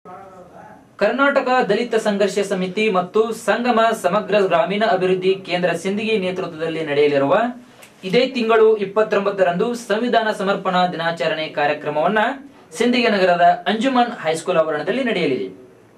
ಕರ್ನಾಟಕ ದಲಿತ ಸಂಘರ್ಷ ಸಮಿತಿ ಮತ್ತು ಸಂಗಮ ಸಮಗ್ರ ಗ್ರಾಮೀಣ ಅಭಿವೃದ್ಧಿ ಕೇಂದ್ರ ಸಿಂದಗಿ ನೇತೃತ್ವದಲ್ಲಿ ನಡೆಯಲಿರುವ ಇದೇ ತಿಂಗಳು ಇಪ್ಪತ್ತೊಂಬತ್ತರಂದು ಸಂವಿಧಾನ ಸಮರ್ಪಣಾ ದಿನಾಚರಣೆ ಕಾರ್ಯಕ್ರಮವನ್ನ ಸಿಂದಗಿ ನಗರದ ಅಂಜುಮನ್ ಹೈಸ್ಕೂಲ್ ಆವರಣದಲ್ಲಿ ನಡೆಯಲಿದೆ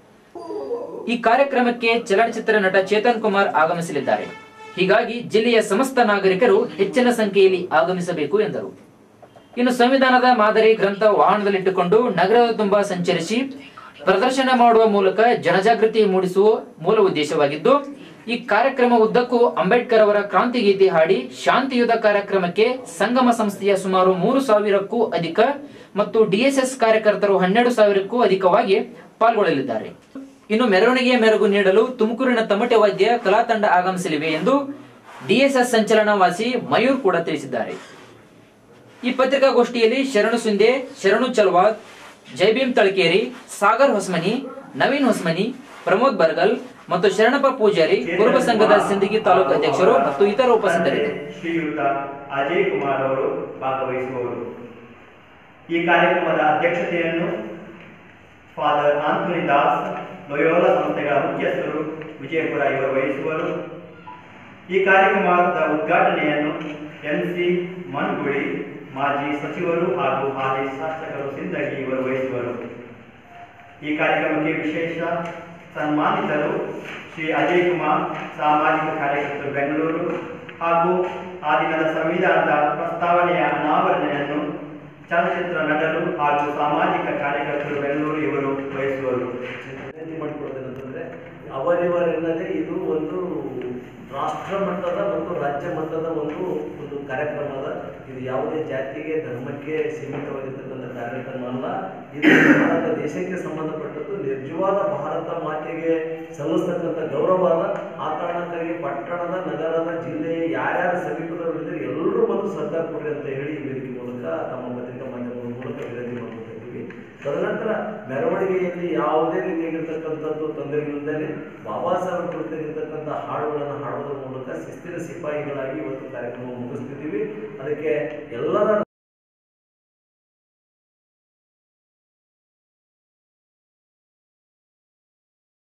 ಈ ಕಾರ್ಯಕ್ರಮಕ್ಕೆ ಚಲನಚಿತ್ರ ನಟ ಚೇತನ್ ಕುಮಾರ್ ಆಗಮಿಸಲಿದ್ದಾರೆ ಹೀಗಾಗಿ ಜಿಲ್ಲೆಯ ಸಮಸ್ತ ನಾಗರಿಕರು ಹೆಚ್ಚಿನ ಸಂಖ್ಯೆಯಲ್ಲಿ ಆಗಮಿಸಬೇಕು ಎಂದರು ಇನ್ನು ಸಂವಿಧಾನದ ಮಾದರಿ ಗ್ರಂಥ ವಾಹನದಲ್ಲಿಟ್ಟುಕೊಂಡು ನಗರದ ತುಂಬಾ ಸಂಚರಿಸಿ ಪ್ರದರ್ಶನ ಮಾಡುವ ಮೂಲಕ ಜನಜಾಗೃತಿ ಮೂಡಿಸುವ ಮೂಲ ಉದ್ದೇಶವಾಗಿದ್ದು ಈ ಕಾರ್ಯಕ್ರಮ ಉದ್ದಕ್ಕೂ ಅಂಬೇಡ್ಕರ್ ಅವರ ಕ್ರಾಂತಿ ಗೀತೆ ಹಾಡಿ ಶಾಂತಿಯುತ ಕಾರ್ಯಕ್ರಮಕ್ಕೆ ಸಂಗಮ ಸಂಸ್ಥೆಯ ಸುಮಾರು ಮೂರು ಸಾವಿರಕ್ಕೂ ಅಧಿಕ ಮತ್ತು ಡಿಎಸ್ಎಸ್ ಕಾರ್ಯಕರ್ತರು ಹನ್ನೆರಡು ಸಾವಿರಕ್ಕೂ ಅಧಿಕವಾಗಿ ಪಾಲ್ಗೊಳ್ಳಲಿದ್ದಾರೆ ಇನ್ನು ಮೆರವಣಿಗೆಯ ಮೆರುಗು ನೀಡಲು ತುಮಕೂರಿನ ತಮಟೆ ವಾದ್ಯ ಕಲಾ ತಂಡ ಆಗಮಿಸಲಿವೆ ಎಂದು ಡಿಎಸ್ಎಸ್ ಸಂಚಲನವಾಸಿ ಮಯೂರ್ ಕೂಡ ತಿಳಿಸಿದ್ದಾರೆ ಈ ಪತ್ರಿಕಾಗೋಷ್ಠಿಯಲ್ಲಿ ಶರಣು ಸುಂದೆ ಶರಣು ಚಲ್ವಾದ್ ಜೈಭೀಮ್ ತಳಕೇರಿ ಸಾಗರ್ ಹೊಸ್ಮನಿ ನವೀನ್ ಹೊಸ್ಮನಿ ಪ್ರಮೋದ್ ಬರ್ಗಲ್ ಮತ್ತು ಶರಣಪ್ಪ ಪೂಜಾರಿ ಕುರುಬ ಸಂಘದ ಸಿಂದಗಿ ತಾಲೂಕು ಅಧ್ಯಕ್ಷರು ಮತ್ತು ಇತರ ಉಪಸ್ಥಿತರಿದ್ದರು ಶ್ರೀಯುತ ಅಜಯ್ ಕುಮಾರ್ ಅವರು ಭಾಗವಹಿಸುವವರು ಈ ಕಾರ್ಯಕ್ರಮದ ಅಧ್ಯಕ್ಷತೆಯನ್ನು ಫಾದರ್ ಆಂಥೋನಿ ದಾಸ್ ಲೊಯೋಲ ಸಂಸ್ಥೆಗಳ ಮುಖ್ಯಸ್ಥರು ವಿಜಯಪುರ ಇವರು ವಹಿಸುವರು ಈ ಕಾರ್ಯಕ್ರಮದ ಉದ್ಘಾಟನೆಯನ್ನು ಎಂ ಸಿ ಮನ್ಗುಳಿ ಮಾಜಿ ಸಚಿವರು ಹಾಗೂ ಹಾಲಿ ಶಾಸಕರು ಸಿಂದಗಿ ಇವರು ವಹಿಸುವರು ಈ ಕಾರ್ಯಕ್ರಮಕ್ಕೆ ವಿಶೇಷ ಸನ್ಮಾನಿತರು ಶ್ರೀ ಅಜಯ್ ಕುಮಾರ್ ಸಾಮಾಜಿಕ ಕಾರ್ಯಕರ್ತರು ಬೆಂಗಳೂರು ಹಾಗೂ ಆ ದಿನದ ಸಂವಿಧಾನದ ಪ್ರಸ್ತಾವನೆಯ ಅನಾವರಣೆಯನ್ನು ಚಲನಚಿತ್ರ ನಟರು ಹಾಗೂ ಸಾಮಾಜಿಕ ಕಾರ್ಯಕರ್ತರು ಬೆಂಗಳೂರು ಇವರು ವಹಿಸುವರು ವಿನಂತಿ ಮಾಡಿಕೊಡೋದೇನಂತಂದ್ರೆ ಅವರಿವರೆನ್ನದೇ ಇದು ಒಂದು ರಾಷ್ಟ್ರ ಮಟ್ಟದ ಮತ್ತು ರಾಜ್ಯ ಮಟ್ಟದ ಒಂದು ಒಂದು ಕಾರ್ಯಕ್ರಮ ಅದ ಇದು ಯಾವುದೇ ಜಾತಿಗೆ ಧರ್ಮಕ್ಕೆ ಸೀಮಿತವಾಗಿರ್ತಕ್ಕಂಥ ಕಾರ್ಯಕ್ರಮ ಅಲ್ಲ ಇದು ಭಾರತ ದೇಶಕ್ಕೆ ಸಂಬಂಧಪಟ್ಟದ್ದು ನಿಜವಾದ ಭಾರತ ಮಾತೆಗೆ ಸಲ್ಲಿಸ್ತಕ್ಕಂಥ ಗೌರವ ಅದ ಆ ಕಾರಣಕ್ಕಾಗಿ ಪಟ್ಟಣದ ನಗರದ ಜಿಲ್ಲೆಯ ಯಾರ್ಯಾರ ಸಮೀಪದವರಿದ್ದರೆ ಎಲ್ಲರೂ ಬಂದು ಸರ್ಕಾರ ಕೊಡ್ರಿ ಅಂತ ಹೇಳಿ ಈ ವೇದಿಕೆ ಮೂಲಕ ತಮ್ಮ ಪತ್ರಿಕಾ ಮಾಧ್ಯಮದ ಮೂಲಕ ವಿನಂತಿ ಮಾಡ್ಕೊತಾ ಇದ್ದೀವಿ ತದನಂತರ ಮೆರವಣಿಗೆಯಲ್ಲಿ ಯಾವುದೇ ರೀತಿಯಾಗಿರ್ತಕ್ಕಂಥದ್ದು ತೊಂದರೆಗಳಿಲ್ಲದೆ ಬಾಬಾ ಸಾಹೇಬ್ ಕುರಿತಾಗಿರ್ತಕ್ಕಂಥ ಹಾಡುಗಳನ್ನು ಹಾಡೋದ್ರ ಮೂಲಕ ಶಿಸ್ತಿನ ಸಿಪಾಯಿಗಳಾಗಿ ಇವತ್ತು ಕಾರ್ಯಕ್ರಮ ಮುಗಿಸ್ತಿದ್ದೀವಿ ಅದಕ್ಕೆ ಎಲ್ಲರ